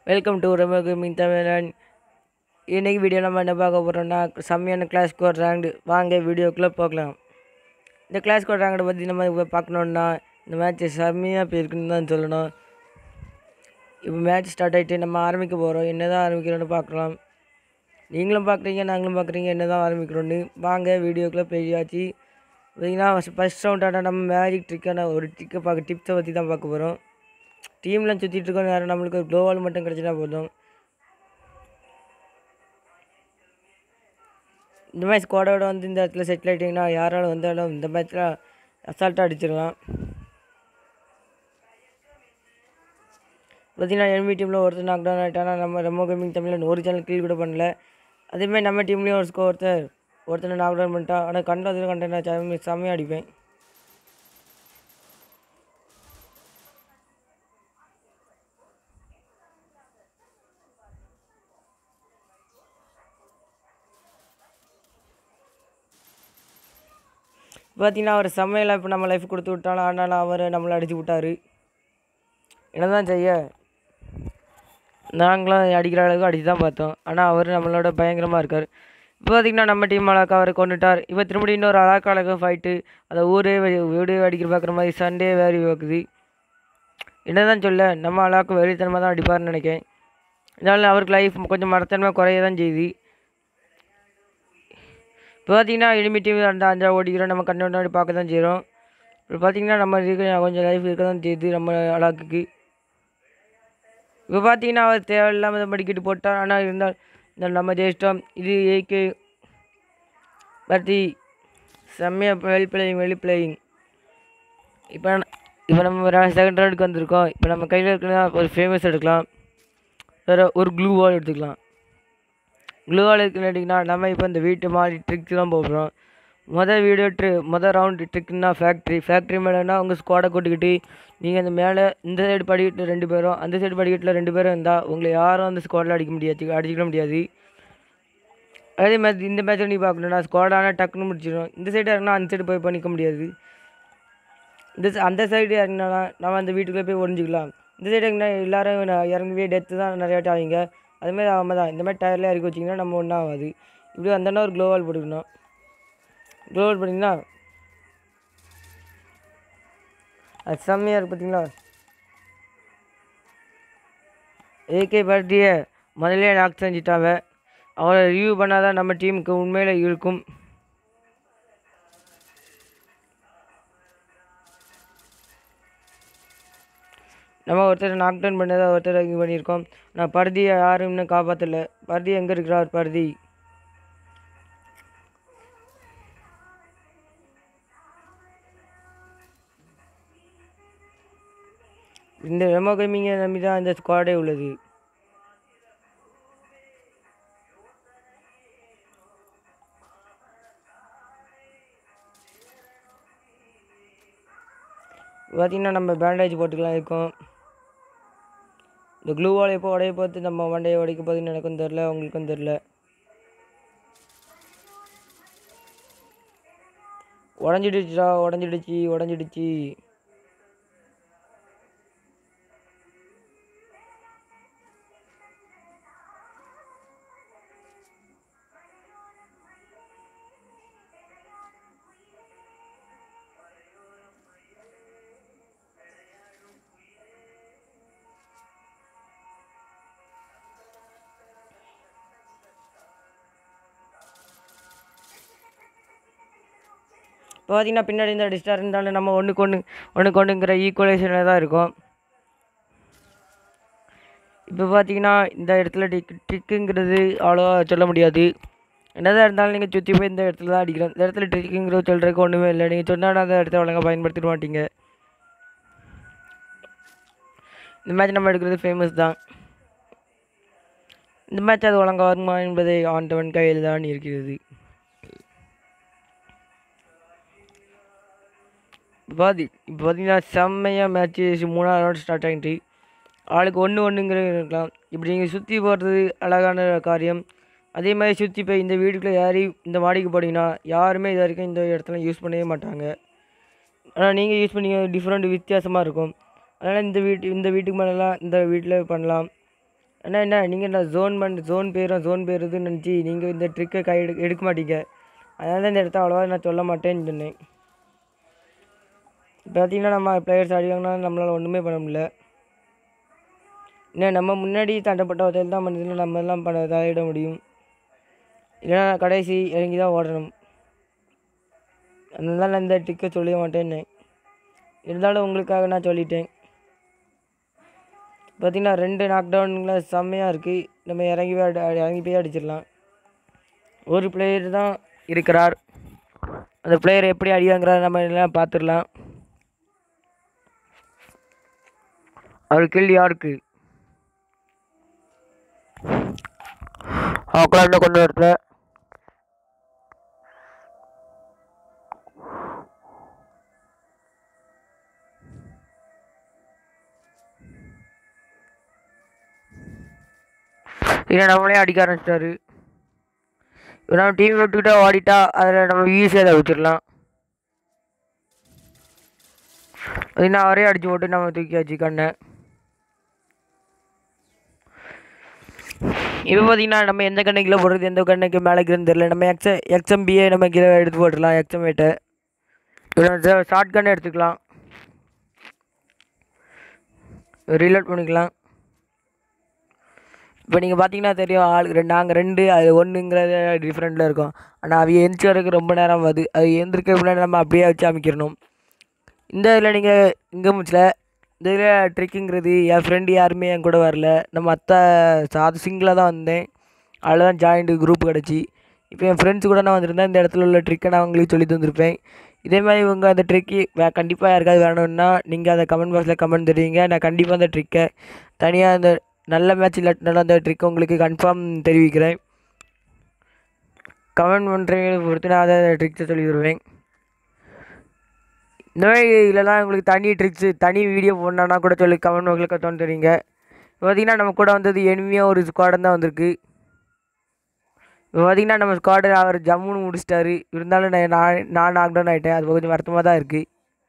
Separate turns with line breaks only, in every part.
welcome to Remo gaming தமிழன் இன்றைக்கி video நம்ம என்ன பார்க்க போகிறோம்னா செம்மையான கிளாஸ் கோட் ரேங்க்டு வாங்க வீடியோக்குள்ளே பார்க்கலாம் இந்த கிளாஸ் கோட் ரேங்கை பற்றி நம்ம இப்போ பார்க்கணுன்னா இந்த மேட்ச் செம்மையாக போயிருக்குன்னு தான் சொல்லணும் இப்போ மேட்ச் ஸ்டார்ட் ஆகிட்டு நம்ம ஆரம்பிக்க போகிறோம் என்ன தான் ஆரம்பிக்கிறோன்னு பார்க்கலாம் நீங்களும் பார்க்குறீங்க நாங்களும் பார்க்குறீங்க என்ன தான் ஆரம்பிக்கிறோன்னு வாங்க வீடியோக்குள்ளே போயாச்சு பார்த்தீங்கன்னா ஃபஸ்ட் ரவுண்டான நம்ம மேஜிக் ட்ரிக்கான ஒரு ட்ரிக்கை பார்க்க டிப்ஸை பற்றி தான் பார்க்க போகிறோம் டீம்லாம் சுற்றிட்டு இருக்கோம் நேரம் நம்மளுக்கு ஒரு க்ளோவால் மட்டும் கிடச்சினா போதும் இந்த மாதிரி ஸ்குவாடோட வந்து இந்த இடத்துல செட்டில் ஆகிட்டிங்கன்னா யாராலும் வந்தாலும் இந்த மேட்ச்சில் அசால்ட்டாக அடிச்சிடலாம் பார்த்தீங்கன்னா என்வி டீமில் ஒருத்தர் நாக் டவுன் ஆகிட்டானா நம்ம ரெமோ கேமிங் தமிழில் ஒரு சேனல் கிளீல் கூட பண்ணல அதேமாதிரி நம்ம டீம்லேயும் ஒரு ஸ்கோ ஒருத்தர் ஒருத்தனை நாக் டவுன் பண்ணிட்டான் ஆனால் கண்டதில் கண்டேன் நான் செம்மையாக அடிப்பேன் பார்த்தீங்கன்னா அவர் செம்மையில் இப்போ நம்ம லைஃப் கொடுத்து விட்டாலும் ஆனாலும் அவர் நம்மளை அடித்து விட்டார் என்ன தான் செய்ய நாங்களும் அடிக்கிற அளவுக்கு அடித்து தான் பார்த்தோம் ஆனால் அவர் நம்மளோட பயங்கரமாக இருக்கார் இப்போ பார்த்திங்கன்னா நம்ம டீம் அழகா அவரை கொண்டுட்டார் இப்போ திரும்பி இன்னொரு அழகா அழகாக ஃபைட்டு அதை ஊரே வெ- வீடே அடிக்கிற பார்க்குற மாதிரி சண்டே வேறு வைக்குது என்ன தான் சொல்ல நம்ம அழகாக்கு வெறித்தனமாக தான் அடிப்பார்னு நினைக்கிறேன் இதனால் அவருக்கு லைஃப் கொஞ்சம் மரத்தன்மை குறைய தான் செய்யுது இப்போ பார்த்தீங்கன்னா எனிமி டீம் அந்த அஞ்சா ஓடிக்கிறோம் நம்ம கண்ணு முன்னாடி பார்க்க தான் செய்கிறோம் இப்போ பார்த்தீங்கன்னா நம்ம இருக்க கொஞ்சம் லைஃப் இருக்க தான் செய்யுது நம்ம அழகுக்கு இப்போ பார்த்தீங்கன்னா அவர் தேவையில்லாமல் இதை படிக்கிட்டு போட்டார் ஆனால் இருந்தால் இந்த நம்ம ஜெயிச்சிட்டோம் இது ஏகே பத்தி செம்மையாக வெல் பிளேயிங் வெல் பிளேயிங் இப்போ இப்போ நம்ம செகண்ட் ரவுண்டுக்கு வந்திருக்கோம் இப்போ நம்ம கையில் இருக்கிறதா ஒரு ஃபேமஸ் எடுக்கலாம் வேறு ஒரு க்ளூ வால் எடுத்துக்கலாம் க்ளூ வால் எடுத்துக்கிட்டிங்கன்னா நம்ம இப்போ இந்த வீட்டு மாதிரி ட்ரிக்ஸ் தான் போடுறோம் மொதல் வீடியோ ட்ரி மொதல் ரவுண்டு ட்ரிக்குன்னா ஃபேக்ட்ரி ஃபேக்ட்ரி மேலேனா உங்கள் ஸ்குவாடை கூட்டிக்கிட்டு நீங்கள் அந்த மேலே இந்த சைடு படிக்கட்டில் ரெண்டு பேரும் அந்த சைடு படிக்கட்டில் ரெண்டு பேரும் இருந்தால் உங்களை யாரும் அந்த ஸ்குவாடில் அடிக்க முடியாது அடிச்சிக்க முடியாது அதே மாதிரி இந்த மேட்ச்சில் நீ பார்க்கணுன்னா ஸ்குவாடானா டக்குன்னு முடிச்சிடும் இந்த சைடு இறங்கினா அந்த சைடு போய் பண்ணிக்க முடியாது இந்த ச- அந்த சைடு இறங்கினா நம்ம அந்த வீட்டுக்குள்ளே போய் ஒழிஞ்சிக்கலாம் இந்த சைடு இறங்கினா எல்லாரும் ந- இறங்கவே டெத்து தான் நிறையா வாட்டி ஆவீங்க அதுமாதிரி ஆகாம தான் இந்த மாதிரி டயரில் இறக்கி வச்சிங்கன்னா நம்ம ஒன்றும் ஆகாது இப்படி வந்தோன்னா ஒரு க்ளோவால் போட்டுக்கணும் க்ளோவால் பண்ணிங்கன்னா அது செம்மையாக இருக்குது பார்த்தீங்களா ஏகே பார்ட்டியை முதல்ல நாக் செஞ்சிட்டாங்க அவரை ரிவ்யூ பண்ணாதான் நம்ம டீமுக்கு உண்மையில் இருக்கும் நம்ம ஒருத்தர் நாக் டவுன் பண்ணதை ஒருத்தர் இது பண்ணியிருக்கோம் நான் பருதியை யாரும் இன்னும் காப்பாற்றல பருதி எங்கே இருக்கிறார் பருதி இந்த ரெமோ கேமிங்கை நம்பி தான் இந்த ஸ்குவாடே உள்ளது பார்த்தீங்கன்னா நம்ம பேண்டேஜ் போட்டுக்கலாம் இருக்கோம் இந்த க்ளூவால் எப்போ உடைய பார்த்து நம்ம மண்டையை உடைக்க போகுதுன்னு எனக்கும் தெரில உங்களுக்கும் தெரில உடஞ்சிடுச்சுடா உடஞ்சிடுச்சு உடஞ்சிடுச்சு இப்போ பார்த்தீங்கன்னா பின்னாடி இந்த டிஸ்டார் இருந்தாலும் நம்ம ஒன்றுக்கு ஒன்று ஒன்றுக்கு ஒன்றுங்கிற ஈக்குவலைசனில் தான் இருக்கும் இப்போ பார்த்தீங்கன்னா இந்த இடத்துல டிக் ட்ரிக்குங்கிறது அவ்வளோவா சொல்ல முடியாது என்னதான் இருந்தாலும் நீங்கள் சுற்றி போய் இந்த இடத்துல தான் அடிக்கிறோம் இந்த இடத்துல ட்ரிக்குங்கிறது சொல்கிறதுக்கு ஒன்றுமே இல்லை நீங்கள் சொன்னால் அந்த இடத்த ஒழுங்கா பயன்படுத்திட மாட்டீங்க இந்த மேட்ச் நம்ம எடுக்கிறது ஃபேமஸ் தான் இந்த மேட்ச் அது ஒழுங்கா வருமா என்பதை ஆண்டவன் கையில் தான் இருக்கிறது பாதி இப்போ பார்த்தீங்கன்னா செம்மையாக மேட்ச்சு மூணாவது ரவுண்ட் ஸ்டார்ட் ஆகிட்டு ஆளுக்கு ஒன்று ஒன்றுங்கிறது இருக்கலாம் இப்படி நீங்கள் சுற்றி போகிறது அழகான காரியம் அதே மாதிரி சுற்றி போய் இந்த வீட்டுக்குள்ளே ஏறி இந்த மாடிக்கு போனீங்கன்னா யாருமே இது வரைக்கும் இந்த இடத்துல யூஸ் பண்ணவே மாட்டாங்க ஆனால் நீங்கள் யூஸ் பண்ணீங்க டிஃப்ரெண்ட் வித்தியாசமாக இருக்கும் அதனால் இந்த வீட்டு இந்த வீட்டுக்கு மேலெலாம் இந்த வீட்டில் பண்ணலாம் ஏன்னா என்ன நீங்கள் என்ன ஜோன் பண்ண ஜோன் பேரும் ஜோன் பேருதுன்னு நினச்சி நீங்கள் இந்த ட்ரிக்கை கை எடு எடுக்க மாட்டீங்க அதனால தான் இந்த இடத்த அவ்வளோவா நான் சொல்ல மாட்டேன்னு சொன்னேன் பார்த்தீங்கன்னா நம்ம பிளேயர்ஸ் அடிவாங்கன்னா நம்மளால் ஒன்றுமே பண்ண முடியல என்ன நம்ம முன்னாடி தண்டப்பட்ட ஒருத்தர் தான் பண்ணுறதுல நம்ம எல்லாம் பண்ண தலையிட முடியும் இல்லைன்னா நான் கடைசி இறங்கி தான் ஓடணும் அதனால நான் இந்த ட்ரிக்கை சொல்ல மாட்டேன்னு இருந்தாலும் உங்களுக்காக நான் சொல்லிட்டேன் பார்த்தீங்கன்னா ரெண்டு நாக் டவுனில் செம்மையாக இருக்குது நம்ம இறங்கி போய் அடி அடி- இறங்கி போய் அடிச்சிடலாம் ஒரு பிளேயர் தான் இருக்கிறார் அந்த பிளேயர் எப்படி அடி வாங்குறாரு நம்ம எல்லாம் பார்த்துடலாம் அவர் கில் யாருக்கு ஆக்லாண்டில் கொண்டு வரல இல்லை நம்மளே அடிக்க ஆரம்பிச்சிட்டாரு இப்போ நம்ம டீம் விட்டுக்கிட்ட ஓடிட்டா அதில் நம்ம ஈஸியாக அதை வச்சிடலாம் பார்த்தீங்கன்னா அவரே அடிச்சு போட்டு நம்ம தூக்கியாச்சு கண்ணை இப்போ பார்த்தீங்கன்னா நம்ம எந்த கண்ணை கீழே போடுறது எந்த கண்ணுக்கு மேலே கீழே தெரியல நம்ம எக்ஸ எக்ஸ்எம்பியே நம்ம கீழே எடுத்து போட்டுடலாம் எக்ஸ்எம்ஏட்டை இப்போ ஷார்ட் கன் எடுத்துக்கலாம் ரீலோட் பண்ணிக்கலாம் இப்போ நீங்கள் பார்த்தீங்கன்னா தெரியும் ஆள் ரெண்டு நாங்கள் ரெண்டு அது ஒன்றுங்கிறது டிஃப்ரெண்ட்டில் இருக்கும் ஆனால் அவைய எந்திரிச்சு வரதுக்கு ரொம்ப நேரம் ஆகுது அது எந்திரிக்க முன்னாடி நம்ம அப்படியே வச்சு அமைக்கிறணும் இந்த இதில் நீங்கள் இங்கே முடிச்சல இந்த இதில் ட்ரிக்குங்கிறது என் ஃப்ரெண்டு யாருமே என் கூட வரல நம்ம அத்தை சாது சிங்கிளாக தான் வந்தேன் அதில் தான் ஜாயிண்ட் குரூப் கிடச்சி இப்போ என் ஃப்ரெண்ட்ஸ் கூட நான் வந்திருந்தேன் இந்த இடத்துல உள்ள ட்ரிக்கை நான் உங்களுக்கு சொல்லி தந்திருப்பேன் இதே மாதிரி இவங்க அந்த ட்ரிக்கு வே கண்டிப்பாக யாருக்காவது வேணும்னா நீங்கள் அந்த கமெண்ட் பாக்ஸில் கமெண்ட் தெரிவிங்க நான் கண்டிப்பாக அந்த ட்ரிக்கை தனியாக அந்த நல்ல மேட்ச் இல்லாட்டினாலும் அந்த ட்ரிக்கை உங்களுக்கு கன்ஃபார்ம் தெரிவிக்கிறேன் கமெண்ட் பண்ணுறவங்களை பொறுத்து நான் அதை ட்ரிக்ஸை சொல்லி தருவேன் இந்த மாதிரி இல்லைலாம் உங்களுக்கு தனி ட்ரிக்ஸு தனி வீடியோ போடணுன்னா கூட சொல்லி கமெண்ட் பாக்ஸில் தோணு தெரியுங்க இப்போ பார்த்தீங்கன்னா நம்ம கூட வந்தது எனிமையாக ஒரு ஸ்குவாடன் தான் வந்திருக்கு இப்போ பார்த்தீங்கன்னா நம்ம ஸ்குவாடு அவர் ஜம்முன்னு முடிச்சிட்டாரு இருந்தாலும் நான் நான் நான் நாக்டவுன் ஆகிட்டேன் அது கொஞ்சம் வருத்தமாக தான் இருக்குது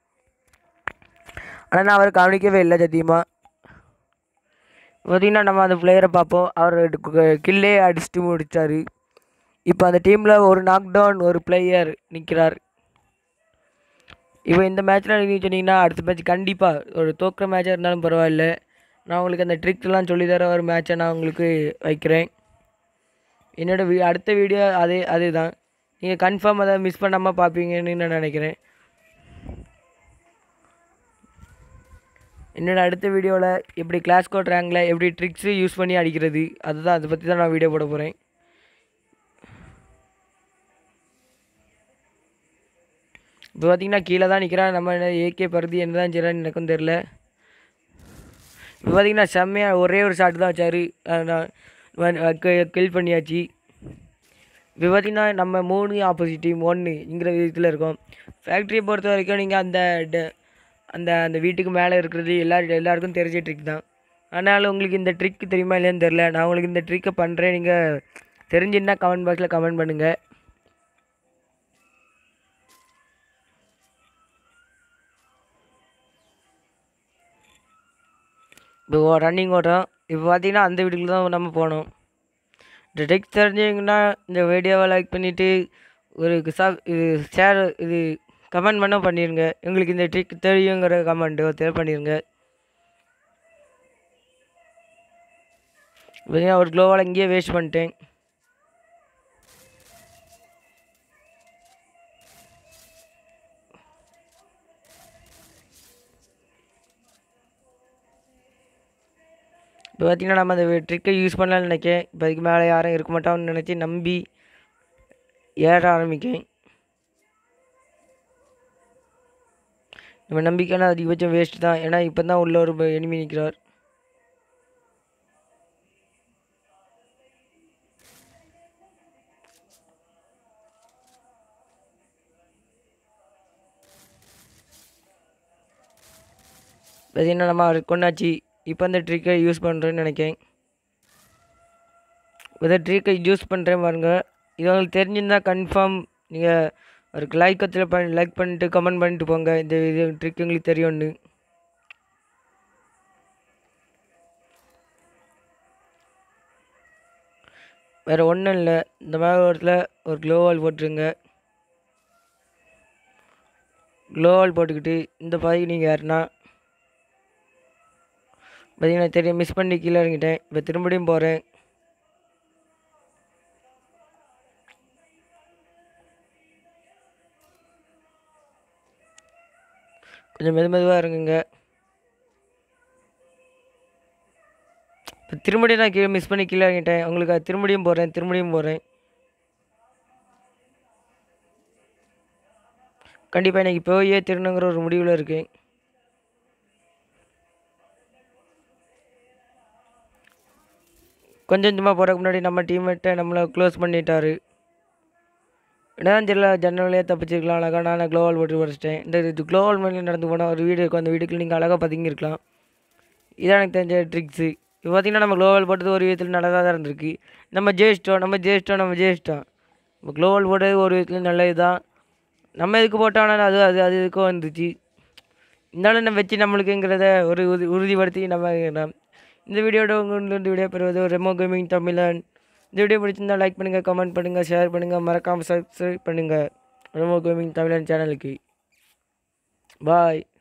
ஆனால் நான் அவர் கவனிக்கவே இல்லை சத்தியமாக பார்த்தீங்கன்னா நம்ம அந்த பிளேயரை பார்ப்போம் அவர் கில்லே அடிச்சுட்டு முடிச்சாரு இப்போ அந்த டீமில் ஒரு நாக் டவுன் ஒரு பிளேயர் நிற்கிறார் இப்போ இந்த மேட்ச்சில் நீங்கள் சொன்னீங்கன்னா அடுத்த மேட்ச் கண்டிப்பாக ஒரு தோக்குற மேட்சாக இருந்தாலும் பரவாயில்ல நான் உங்களுக்கு அந்த ட்ரிக்ஸ்லாம் சொல்லித்தர ஒரு மேட்சை நான் உங்களுக்கு வைக்கிறேன் என்னோட வீ அடுத்த வீடியோ அதே அதே தான் நீங்கள் கன்ஃபார்ம் அதை மிஸ் பண்ணாமல் பார்ப்பீங்கன்னு நான் நினைக்கிறேன் என்னோட அடுத்த வீடியோவில் எப்படி கிளாஸ் கோட் ரேங்கில் எப்படி ட்ரிக்ஸு யூஸ் பண்ணி அடிக்கிறது அதுதான் அதை பற்றி தான் நான் வீடியோ போட போகிறேன் இப்போ பார்த்தீங்கன்னா கீழே தான் நிற்கிறான் நம்ம ஏகே பருதி என்ன தான் செய்கிறான்னு எனக்கும் தெரில இப்போ பார்த்தீங்கன்னா செம்மையாக ஒரே ஒரு ஷாட் தான் வச்சார் கில் பண்ணியாச்சு இப்போ பார்த்தீங்கன்னா நம்ம மூணு ஆப்போசிட் டீம் ஒன்றுங்கிற விதத்தில் இருக்கோம் ஃபேக்ட்ரியை பொறுத்த வரைக்கும் நீங்கள் அந்த ட- அந்த அந்த வீட்டுக்கு மேலே இருக்கிறது எல்லாரும் எல்லாருக்கும் தெரிஞ்ச ட்ரிக் தான் ஆனாலும் உங்களுக்கு இந்த ட்ரிக் தெரியுமா இல்லையான்னு தெரில நான் உங்களுக்கு இந்த ட்ரிக்கை பண்ணுறேன் நீங்கள் தெரிஞ்சுன்னா கமெண்ட் பாக்ஸில் கமெண்ட் பண்ணுங்கள் இப்போ ரன்னிங் ஓட்டம் இப்போ பார்த்தீங்கன்னா அந்த வீட்டுக்கு தான் நம்ம போனோம் இந்த ட்ரிக் தெரிஞ்சவங்கன்னா இந்த வீடியோவை லைக் பண்ணிவிட்டு ஒரு சப் இது ஷேர் இது கமெண்ட் பண்ண பண்ணிடுங்க எங்களுக்கு இந்த ட்ரிக் தெரியுங்கிற கமெண்ட் ஒருத்தர் பண்ணிடுங்க பார்த்தீங்கன்னா ஒரு க்ளோவால் இங்கேயே வேஸ்ட் பண்ணிட்டேன் இப்போ பார்த்தீங்கன்னா நம்ம அந்த ட்ரிக்கை யூஸ் பண்ணலாம்னு நினைக்கேன் இப்போ அதுக்கு மேலே யாரும் இருக்க மாட்டான்னு நினச்சி நம்பி ஏற ஆரம்பிக்கேன் நம்ம நம்பிக்கையான அதிகபட்சம் வேஸ்ட் தான் ஏன்னா இப்போ தான் உள்ள ஒரு எனிமி நிற்கிறார் பார்த்தீங்கன்னா நம்ம அவருக்கு கொண்டாச்சு இப்போ அந்த ட்ரிக்கை யூஸ் பண்ணுறேன்னு நினைக்கிறேன் இந்த ட்ரிக்கை யூஸ் பண்ணுறேன் பாருங்க இது உங்களுக்கு தெரிஞ்சிருந்தால் கன்ஃபார்ம் நீங்கள் அவருக்கு லைக் கத்தில் பண்ணி லைக் பண்ணிட்டு கமெண்ட் பண்ணிட்டு போங்க இந்த இது ட்ரிக் உங்களுக்கு தெரியும்னு வேறு ஒன்றும் இல்லை இந்த மாதிரி இடத்துல ஒரு க்ளோவால் போட்டுருங்க க்ளோவால் போட்டுக்கிட்டு இந்த பாதைக்கு நீங்கள் யாருன்னா பார்த்தீங்கன்னா தெரியும் மிஸ் பண்ணி கீழே இறங்கிட்டேன் இப்போ திரும்படியும் போகிறேன் கொஞ்சம் மெது மெதுவாக இறங்குங்க இப்போ திரும்படியும் நான் கீழே மிஸ் பண்ணி கீழே இறங்கிட்டேன் உங்களுக்கு அது திரும்படியும் போகிறேன் திரும்படியும் போகிறேன் கண்டிப்பாக எனக்கு போயே திருணுங்கிற ஒரு முடிவில் இருக்கேன் கொஞ்சம் கொஞ்சமாக போகிறதுக்கு முன்னாடி நம்ம டீம்மேட்டை நம்மளை க்ளோஸ் பண்ணிட்டாரு என்னதான் தெரியல ஜன்னல் வழியாக தப்பிச்சிருக்கலாம் அழகாக நான் க்ளோவால் போட்டு உடச்சிட்டேன் இந்த இது க்ளோவால் மேலே நடந்து போனால் ஒரு வீடு இருக்கும் அந்த வீட்டுக்குள்ள நீங்கள் அழகாக பதுங்கியிருக்கலாம் இதான் எனக்கு தெரிஞ்ச ட்ரிக்ஸு இப்போ பார்த்தீங்கன்னா நம்ம க்ளோவால் போட்டது ஒரு விதத்தில் நல்லதாக தான் இருந்திருக்கு நம்ம ஜெயிச்சிட்டோம் நம்ம ஜெயிச்சிட்டோம் நம்ம ஜெயிச்சிட்டோம் இப்போ க்ளோவால் போட்டது ஒரு விதத்தில் நல்லது தான் நம்ம எதுக்கு போட்டோம்னா அது அது அது எதுக்கோ வந்துச்சு இருந்தாலும் நம்ம வச்சு நம்மளுக்குங்கிறத ஒரு உறுதி உறுதிப்படுத்தி நம்ம நம்- இந்த வீடியோட உங்களுக்கு வீடியோ பெறுவது ரெமோ கேமிங் தமிழன் இந்த வீடியோ பிடிச்சிருந்தா லைக் பண்ணுங்கள் கமெண்ட் பண்ணுங்கள் ஷேர் பண்ணுங்கள் மறக்காமல் சப்ஸ்கிரைப் பண்ணுங்கள் ரெமோ கேமிங் தமிழன் சேனலுக்கு பாய்